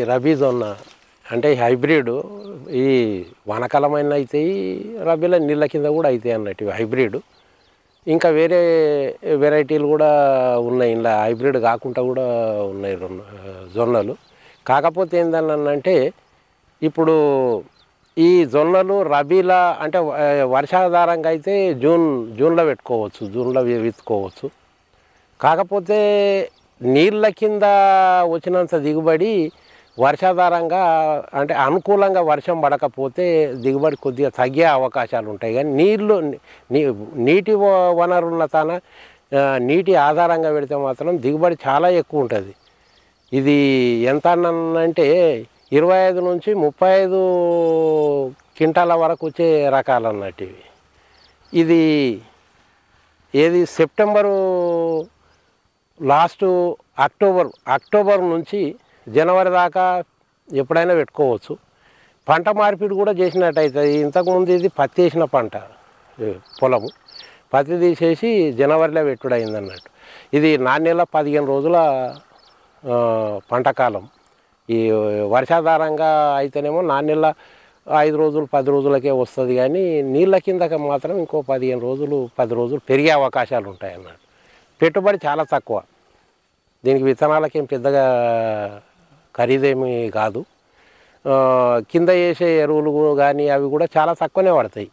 రబీ జొన్న అంటే ఈ హైబ్రిడ్ ఈ వానకాలమైన అవుతాయి రబీలో నీళ్ళ కింద కూడా అవుతాయి అన్నట్టు ఇవి హైబ్రిడ్ ఇంకా వేరే వెరైటీలు కూడా ఉన్నాయి ఇలా హైబ్రిడ్ కాకుండా కూడా ఉన్నాయి రెండు ఆ, జొన్నలు కాకపోతే ఏందనంటే ఇప్పుడు ఈ జొన్నలు రబీలా అంటే ఆ, వర్షాధారంగా అయితే జూన్ జూన్లో పెట్టుకోవచ్చు జూన్లో వి- విత్తుకోవచ్చు కాకపోతే నీళ్ళ కింద వచ్చినంత దిగుబడి వర్షాధారంగా అంటే అనుకూలంగా వర్షం పడకపోతే దిగుబడి కొద్దిగా తగ్గే అవకాశాలు ఉంటాయి కానీ నీళ్ళు నీ నీటి వ- వనరుల తన ఆ, నీటి ఆధారంగా పెడితే మాత్రం దిగుబడి చాలా ఎక్కువ ఉంటుంది ఇది ఎంత అంటే ఇరవై ఐదు నుంచి ముప్పై ఐదు క్వింటాల వరకు వచ్చే రకాలు అన్నట్టు ఇవి ఇది ఏది సెప్టెంబరు లాస్ట్ అక్టోబర్ అక్టోబర్ నుంచి జనవరి దాకా ఎప్పుడైనా పెట్టుకోవచ్చు పంట మార్పిడి కూడా చేసినట్టయితే ఇంతకుముందు ఇది పత్తి వేసిన పంట ఏ, పొలము పత్తి తీసేసి జనవరిలో పెట్టుడు అయింది అన్నట్టు ఇది నాణ్యల పదిహేను రోజుల ఆ, పంట కాలం ఈ వర్షాధారంగా అయితేనేమో నాణ్యల ఐదు రోజులు పది రోజులకే వస్తుంది కానీ నీళ్ళ కిందకి మాత్రం ఇంకో పదిహేను రోజులు పది రోజులు పెరిగే అవకాశాలు ఉంటాయి అన్నట్టు పెట్టుబడి చాలా తక్కువ దీనికి విత్తనాలకేం పెద్దగా ఖరీదేమీ కాదు ఆ, కింద వేసే ఎరువులు కానీ అవి కూడా చాలా తక్కువనే పడతాయి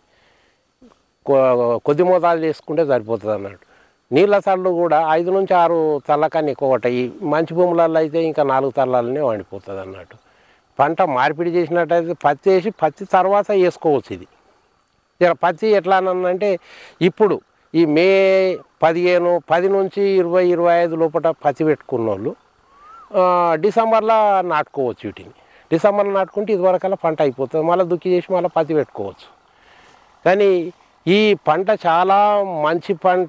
కొ- కొద్ది మోతాదు చేసుకుంటే సరిపోతుంది అన్నట్టు నీళ్ళ తళ్ళు కూడా ఐదు నుంచి ఆరు తళ్ళకన్నా ఎక్కువ పట్టాయి మంచి భూములలో అయితే ఇంకా నాలుగు తళ్ళనే వండిపోతుంది అన్నట్టు పంట మార్పిడి చేసినట్టయితే పత్తి వేసి పత్తి తర్వాత వేసుకోవచ్చు ఇది ఇక పత్తి ఎట్లా అంటే ఇప్పుడు ఈ మే పదిహేను పది నుంచి ఇరవై ఇరవై ఐదు లోపల పత్తి పెట్టుకున్న వాళ్ళు ఆ, డిసెంబర్లో నాటుకోవచ్చు వీటిని డిసెంబర్లో నాటుకుంటే ఇదివరకల్లా పంట అయిపోతుంది మళ్ళీ దుక్కి చేసి మళ్ళీ పత్తి పెట్టుకోవచ్చు కానీ ఈ పంట చాలా మంచి పంట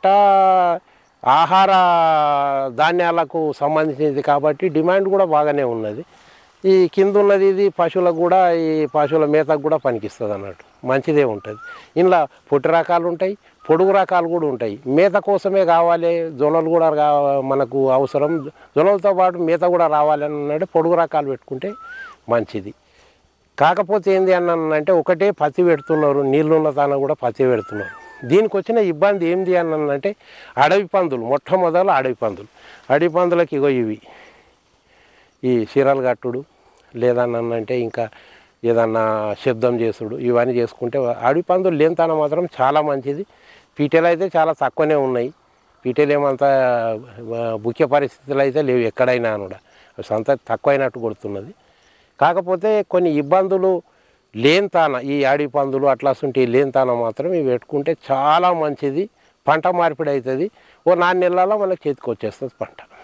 ఆహార ధాన్యాలకు సంబంధించింది కాబట్టి డిమాండ్ కూడా బాగానే ఉన్నది ఈ కింద ఉన్నది ఇది పశువులకు కూడా ఈ పశువుల మేతకు కూడా పనికిస్తుంది అన్నట్టు మంచిదే ఉంటుంది ఇందులో పొట్టి రకాలు ఉంటాయి పొడుగు రకాలు కూడా ఉంటాయి మేత కోసమే కావాలి జొన్నలు కూడా కా- మనకు అవసరం జొన్నలతో పాటు మేత కూడా రావాలి అని అంటే పొడుగు రకాలు పెట్టుకుంటే మంచిది కాకపోతే ఏంది అన్నానంటే ఒకటే పత్తి పెడుతున్నారు నీళ్ళున్న తాన కూడా పత్తి పెడుతున్నారు దీనికి వచ్చిన ఇబ్బంది ఏంది అన్నానంటే అడవి పందులు మొట్టమొదలు అడవి పందులు అడవి పందులకి ఇగో ఇవి ఈ చీరలు కట్టుడు లేదనంటే ఇంకా ఏదన్నా శబ్దం చేసుడు ఇవన్నీ చేసుకుంటే అడవి పందులు లేనితన మాత్రం చాలా మంచిది పీటెలు అయితే చాలా తక్కువనే ఉన్నాయి పీటెలు ఏమంతా ఆ, ముఖ్య పరిస్థితులు అయితే లేవు ఎక్కడైనా కూడా సంత తక్కువైనట్టు కొడుతున్నది కాకపోతే కొన్ని ఇబ్బందులు లేనితాన ఈ అడవి పందులు అట్లాసుంటి లేనితాన మాత్రం ఇవి పెట్టుకుంటే చాలా మంచిది పంట మార్పిడి అవుతుంది ఓ నాలుగు నెలలలో మనకి చేతికి వచ్చేస్తుంది పంట